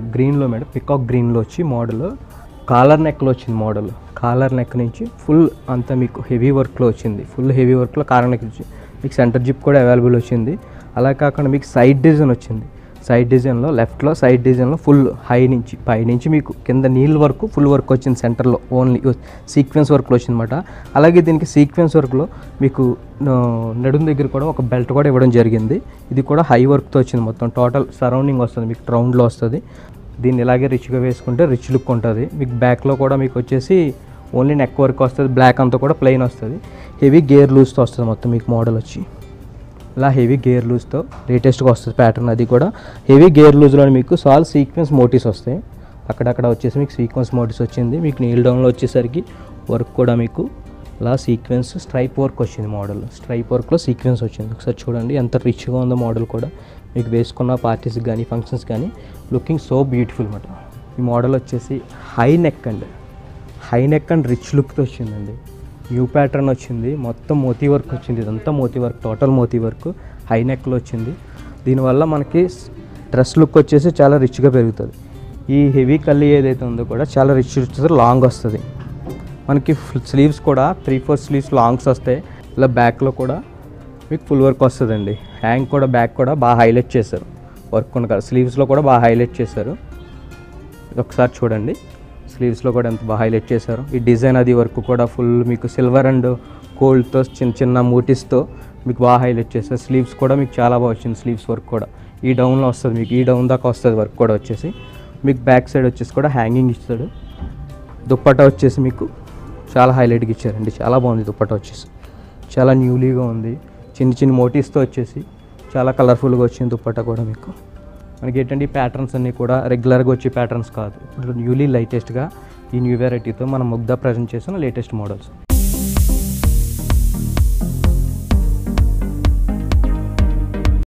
గ్రీన్లో madam peacock గ్రీన్లో వచ్చి మోడల్ కాలర్ నెక్లో వచ్చింది మోడల్ కాలర్ నెక్ నుంచి ఫుల్ అంతా మీకు హెవీ వర్క్లో వచ్చింది ఫుల్ హెవీ వర్క్లో కాలర్ నెక్ వచ్చి మీకు సెంటర్ జిప్ కూడా అవైలబుల్ వచ్చింది అలా కాకుండా మీకు సైడ్ డిజైన్ వచ్చింది సైడ్ డిజైన్లో లెఫ్ట్లో సైడ్ డిజైన్లో ఫుల్ హై నుంచి పై నుంచి మీకు కింద నీళ్ళ వరకు ఫుల్ వర్క్ వచ్చింది సెంటర్లో ఓన్లీ సీక్వెన్స్ వర్క్లో వచ్చిందన్నమాట అలాగే దీనికి సీక్వెన్స్ వర్క్లో మీకు ఆ, నడుం దగ్గర కూడా ఒక బెల్ట్ కూడా ఇవ్వడం జరిగింది ఇది కూడా హై వర్క్తో వచ్చింది మొత్తం టోటల్ సరౌండింగ్ వస్తుంది మీకు రౌండ్లో వస్తుంది దీన్ని ఇలాగే రిచ్గా వేసుకుంటే రిచ్ లుక్ ఉంటుంది మీకు బ్యాక్లో కూడా మీకు వచ్చేసి ఓన్లీ నెక్ వర్క్ వస్తుంది బ్లాక్ అంతా కూడా ప్లెయిన్ వస్తుంది హెవీ గేర్ లూజ్తో వస్తుంది మొత్తం మీకు మోడల్ వచ్చి ఇలా హెవీ గేర్ లూజ్తో లేటెస్ట్గా వస్తుంది ప్యాటర్న్ అది కూడా హెవీ గేర్ లూజ్లో మీకు సాల్ సీక్వెన్స్ మోటివ్స్ వస్తాయి అక్కడక్కడ వచ్చేసి మీకు సీక్వెన్స్ మోటివ్స్ వచ్చింది మీకు నీల్ డౌన్లో వచ్చేసరికి వర్క్ కూడా మీకు ఇలా సీక్వెన్స్ స్ట్రైప్ వర్క్ వచ్చింది మోడల్ స్ట్రైప్ వర్క్లో సీక్వెన్స్ వచ్చింది ఒకసారి చూడండి ఎంత రిచ్గా ఉందో మోడల్ కూడా మీకు వేసుకున్న పార్టీస్కి కానీ ఫంక్షన్స్ కానీ లుకింగ్ సో బ్యూటిఫుల్ అనమాట ఈ మోడల్ వచ్చేసి హై నెక్ అండి హై నెక్ అండ్ రిచ్ లుక్తో వచ్చిందండి న్యూ ప్యాటర్న్ వచ్చింది మొత్తం మోతీ వర్క్ వచ్చింది ఇదంతా moti work total moti work high నెక్లో వచ్చింది దీనివల్ల మనకి డ్రెస్ లుక్ వచ్చేసి చాలా రిచ్గా పెరుగుతుంది ఈ హెవీ కల్లి ఏదైతే ఉందో కూడా చాలా రిచ్ వచ్చేసి లాంగ్ వస్తుంది మనకి స్లీవ్స్ కూడా త్రీ ఫోర్ స్లీవ్స్ లాంగ్స్ వస్తాయి ఇలా బ్యాక్లో కూడా మీకు ఫుల్ వర్క్ వస్తుందండి హ్యాంగ్ కూడా బ్యాక్ కూడా బాగా హైలైట్ చేశారు వర్క్ ఉన్న కదా స్లీవ్స్లో కూడా బాగా హైలైట్ చేశారు ఇది ఒకసారి చూడండి స్లీవ్స్లో కూడా ఎంత బాగా హైలైట్ చేశారు ఈ డిజైన్ అది వర్క్ కూడా ఫుల్ మీకు సిల్వర్ అండ్ గోల్డ్తో చిన్న చిన్న మూటీస్తో మీకు బాగా హైలైట్ చేశారు స్లీవ్స్ కూడా మీకు చాలా బాగా వచ్చింది స్లీవ్స్ వర్క్ కూడా ఈ డౌన్లో వస్తుంది మీకు ఈ డౌన్ దాకా వస్తుంది వర్క్ కూడా వచ్చేసి మీకు బ్యాక్ సైడ్ వచ్చేసి కూడా హ్యాంగింగ్ ఇస్తాడు దుప్పట్టా వచ్చేసి మీకు చాలా హైలైట్గా ఇచ్చారండి చాలా బాగుంది దుప్పట్టా వచ్చేసి చాలా న్యూలీగా ఉంది చిన్న చిన్న మోటీస్తో వచ్చేసి చాలా కలర్ఫుల్గా వచ్చింది దుప్పట్టా కూడా మీకు మనకి ఏంటంటే ఈ ప్యాటర్న్స్ అన్నీ కూడా రెగ్యులర్గా వచ్చే ప్యాటర్న్స్ కాదు ఇప్పుడు న్యూలీ లేటెస్ట్గా ఈ న్యూ వెరైటీతో మనం ముగ్ధ ప్రజెంట్ చేసిన లేటెస్ట్ మోడల్స్